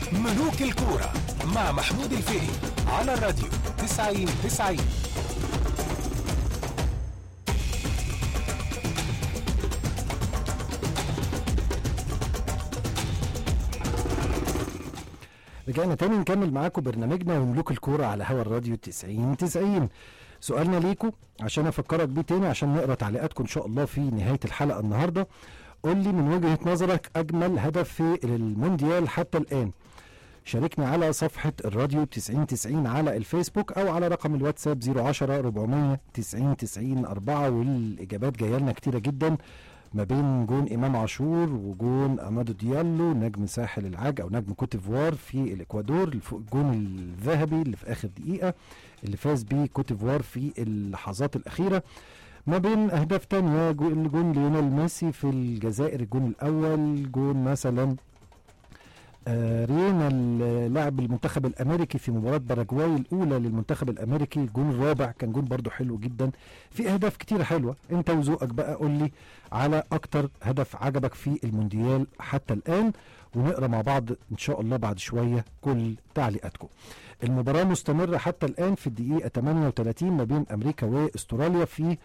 ملوك الكورة مع محمود الفقي على الراديو 90 90 رجعنا تاني نكمل معاكم برنامجنا وملوك الكورة على هوا الراديو 90 90 سؤالنا ليكم عشان افكرك بيه تاني عشان نقرا تعليقاتكم ان شاء الله في نهاية الحلقة النهاردة قول لي من وجهة نظرك اجمل هدف في المونديال حتى الان شاركني على صفحة الراديو 90 90 على الفيسبوك أو على رقم الواتساب 010 400 90 90 4 والإجابات جاية لنا كتيرة جدا ما بين جون إمام عاشور وجون أمادو ديالو نجم ساحل العاج أو نجم كوتيفوار في الإكوادور الف- الجون الذهبي اللي في آخر دقيقة اللي فاز بيه كوتيفوار في اللحظات الأخيرة ما بين أهداف تانية جو- الجون ليونيل ميسي في الجزائر الجون الأول جون مثلا آه، رينا ال- لاعب المنتخب الامريكي في مباراه باراجواي الاولى للمنتخب الامريكي الجون الرابع كان جون برضو حلو جدا في اهداف كتيره حلوه انت وذوقك بقى قول لي على اكتر هدف عجبك في المونديال حتى الان ونقرا مع بعض ان شاء الله بعد شويه كل تعليقاتكم المباراه مستمره حتى الان في الدقيقه 38 ما بين امريكا واستراليا في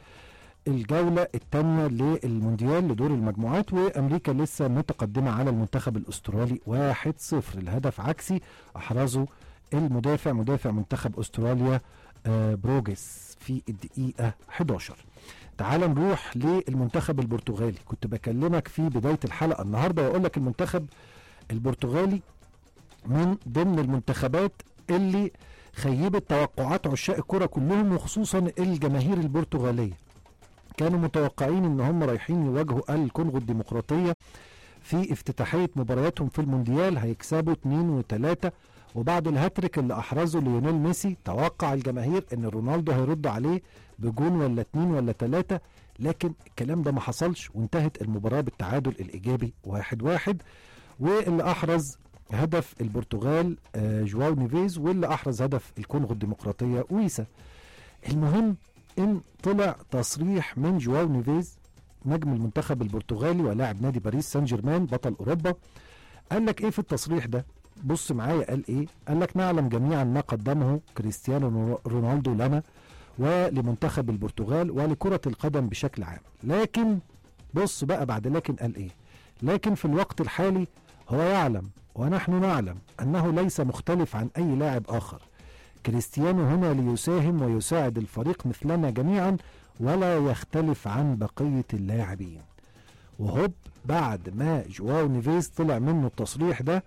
الجولة الثانية للمونديال لدور المجموعات وأمريكا لسه متقدمة على المنتخب الأسترالي 1-0 الهدف عكسي أحرزه المدافع مدافع منتخب أستراليا آه، بروجيس في الدقيقة 11 تعال نروح للمنتخب البرتغالي كنت بكلمك في بداية الحلقة النهاردة وأقول لك المنتخب البرتغالي من ضمن المنتخبات اللي خيبت توقعات عشاق الكرة كلهم وخصوصا الجماهير البرتغالية كانوا متوقعين ان هم رايحين يواجهوا الكونغو الديمقراطيه في افتتاحيه مبارياتهم في المونديال هيكسبوا 2 و3 وبعد الهاتريك اللي احرزه ليونيل ميسي توقع الجماهير ان رونالدو هيرد عليه بجون ولا اتنين ولا تلاتة لكن الكلام ده ما حصلش وانتهت المباراه بالتعادل الايجابي واحد واحد واللي احرز هدف البرتغال آه، جواو نيفيز واللي احرز هدف الكونغو الديمقراطيه ويسا المهم ان طلع تصريح من جواو نيفيز نجم المنتخب البرتغالي ولاعب نادي باريس سان جيرمان بطل اوروبا قال لك ايه في التصريح ده بص معايا قال ايه قال لك نعلم جميعا ما قدمه كريستيانو رونالدو لنا ولمنتخب البرتغال ولكرة القدم بشكل عام لكن بص بقى بعد لكن قال ايه لكن في الوقت الحالي هو يعلم ونحن نعلم انه ليس مختلف عن اي لاعب اخر كريستيانو هنا ليساهم ويساعد الفريق مثلنا جميعا ولا يختلف عن بقية اللاعبين وهوب بعد ما جواو نيفيز طلع منه التصريح ده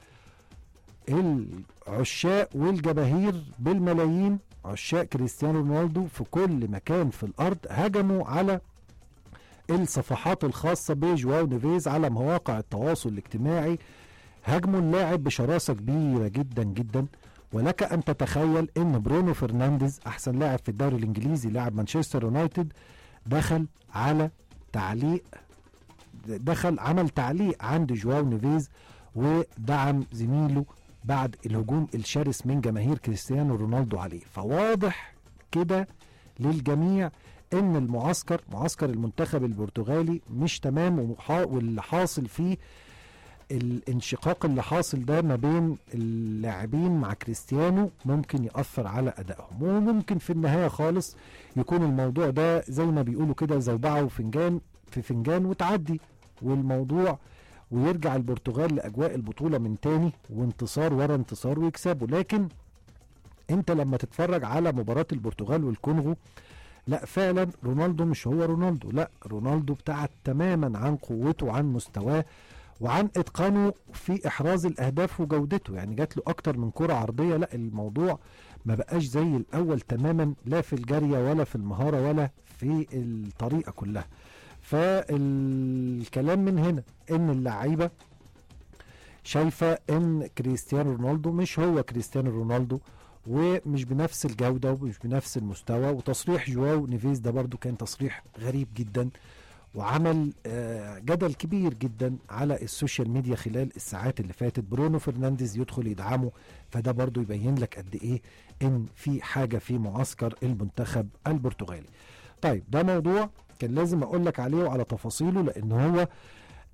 العشاق والجماهير بالملايين عشاق كريستيانو رونالدو في كل مكان في الارض هجموا على الصفحات الخاصة بجواو نيفيز على مواقع التواصل الاجتماعي هاجموا اللاعب بشراسة كبيرة جدا جدا ولك ان تتخيل ان برونو فرنانديز احسن لاعب في الدوري الانجليزي لاعب مانشستر يونايتد دخل على تعليق دخل عمل تعليق عند جواو نيفيز ودعم زميله بعد الهجوم الشرس من جماهير كريستيانو رونالدو عليه فواضح كده للجميع ان المعسكر معسكر المنتخب البرتغالي مش تمام ومحا- واللي حاصل فيه الانشقاق اللي حاصل ده ما بين اللاعبين مع كريستيانو ممكن يأثر على أدائهم وممكن في النهاية خالص يكون الموضوع ده زي ما بيقولوا كده زوبعة وفنجان في فنجان وتعدي والموضوع ويرجع البرتغال لأجواء البطولة من تاني وانتصار ورا انتصار ويكسبوا لكن انت لما تتفرج على مباراة البرتغال والكونغو لا فعلا رونالدو مش هو رونالدو لا رونالدو ابتعد تماما عن قوته وعن مستواه وعن اتقانه في احراز الاهداف وجودته يعني جات له اكتر من كره عرضيه لا الموضوع ما بقاش زي الاول تماما لا في الجاريه ولا في المهاره ولا في الطريقه كلها فالكلام من هنا ان اللعيبه شايفه ان كريستيانو رونالدو مش هو كريستيانو رونالدو ومش بنفس الجوده ومش بنفس المستوى وتصريح جواو نيفيز ده برضو كان تصريح غريب جدا وعمل آه، جدل كبير جدا على السوشيال ميديا خلال الساعات اللي فاتت برونو فرنانديز يدخل يدعمه فده برضو يبين لك قد ايه ان في حاجه في معسكر المنتخب البرتغالي طيب ده موضوع كان لازم اقول لك عليه وعلى تفاصيله لان هو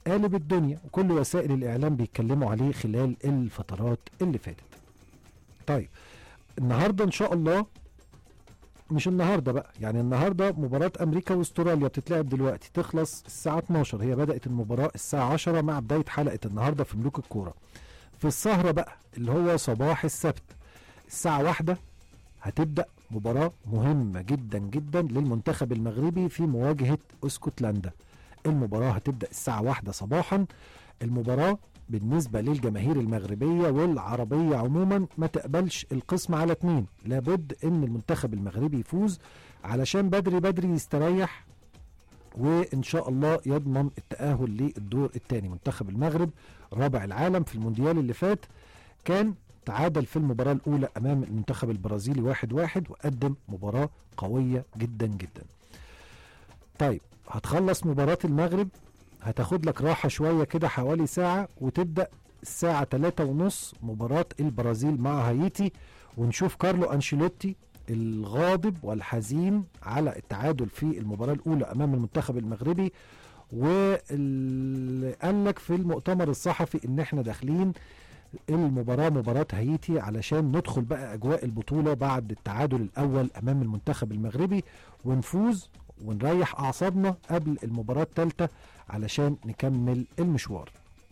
قالب الدنيا وكل وسائل الاعلام بيتكلموا عليه خلال الفترات اللي فاتت طيب النهارده ان شاء الله مش النهارده بقى يعني النهارده مباراه امريكا واستراليا بتتلعب دلوقتي تخلص الساعه 12 هي بدات المباراه الساعه 10 مع بدايه حلقه النهارده في ملوك الكوره في السهره بقى اللي هو صباح السبت الساعه واحدة هتبدا مباراه مهمه جدا جدا للمنتخب المغربي في مواجهه اسكتلندا المباراه هتبدا الساعه واحدة صباحا المباراه بالنسبه للجماهير المغربيه والعربيه عموما ما تقبلش القسم على اتنين لابد ان المنتخب المغربي يفوز علشان بدري بدري يستريح وان شاء الله يضمن التاهل للدور الثاني منتخب المغرب رابع العالم في المونديال اللي فات كان تعادل في المباراة الأولى أمام المنتخب البرازيلي واحد واحد وقدم مباراة قوية جدا جدا طيب هتخلص مباراة المغرب هتاخد لك راحة شوية كده حوالي ساعة وتبدأ الساعة 3 ونص مباراة البرازيل مع هايتي ونشوف كارلو أنشيلوتي الغاضب والحزين على التعادل في المباراة الأولى أمام المنتخب المغربي واللي قال لك في المؤتمر الصحفي ان احنا داخلين المباراة مباراة هايتي علشان ندخل بقى أجواء البطولة بعد التعادل الأول أمام المنتخب المغربي ونفوز ونريح أعصابنا قبل المباراة الثالثة علشان نكمل المشوار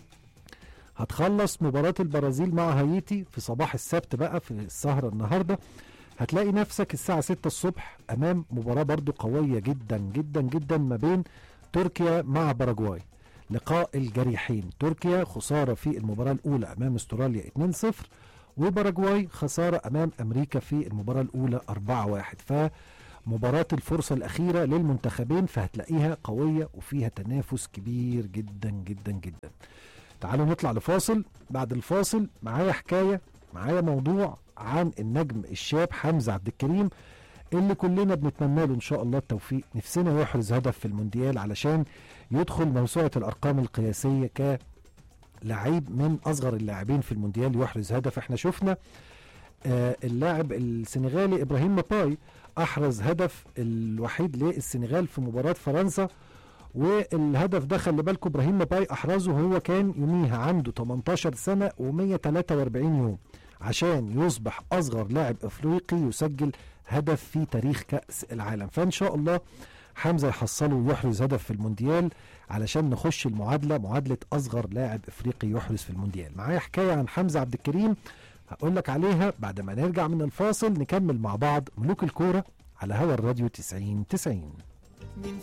هتخلص مباراة البرازيل مع هايتي في صباح السبت بقى في السهرة النهاردة هتلاقي نفسك الساعة 6 الصبح أمام مباراة برضو قوية جدا جدا جدا ما بين تركيا مع باراجواي لقاء الجريحين تركيا خسارة في المباراة الأولى أمام استراليا 2-0 وباراجواي خسارة أمام أمريكا في المباراة الأولى 4-1 فمباراة الفرصة الأخيرة للمنتخبين فهتلاقيها قوية وفيها تنافس كبير جدا جدا جدا تعالوا نطلع لفاصل بعد الفاصل معايا حكاية معايا موضوع عن النجم الشاب حمزة عبد الكريم اللي كلنا بنتمنى له ان شاء الله التوفيق نفسنا يحرز هدف في المونديال علشان يدخل موسوعه الارقام القياسيه كلعيب من اصغر اللاعبين في المونديال يحرز هدف احنا شفنا آه اللاعب السنغالي ابراهيم ماباي احرز هدف الوحيد للسنغال في مباراه فرنسا والهدف ده خلي بالكم ابراهيم ماباي احرزه وهو كان يوميها عنده 18 سنه و143 يوم عشان يصبح اصغر لاعب افريقي يسجل هدف في تاريخ كاس العالم فان شاء الله حمزه يحصله ويحرز هدف في المونديال علشان نخش المعادله معادله اصغر لاعب افريقي يحرز في المونديال معايا حكايه عن حمزه عبد الكريم هقول لك عليها بعد ما نرجع من الفاصل نكمل مع بعض ملوك الكوره على هوا الراديو 90 90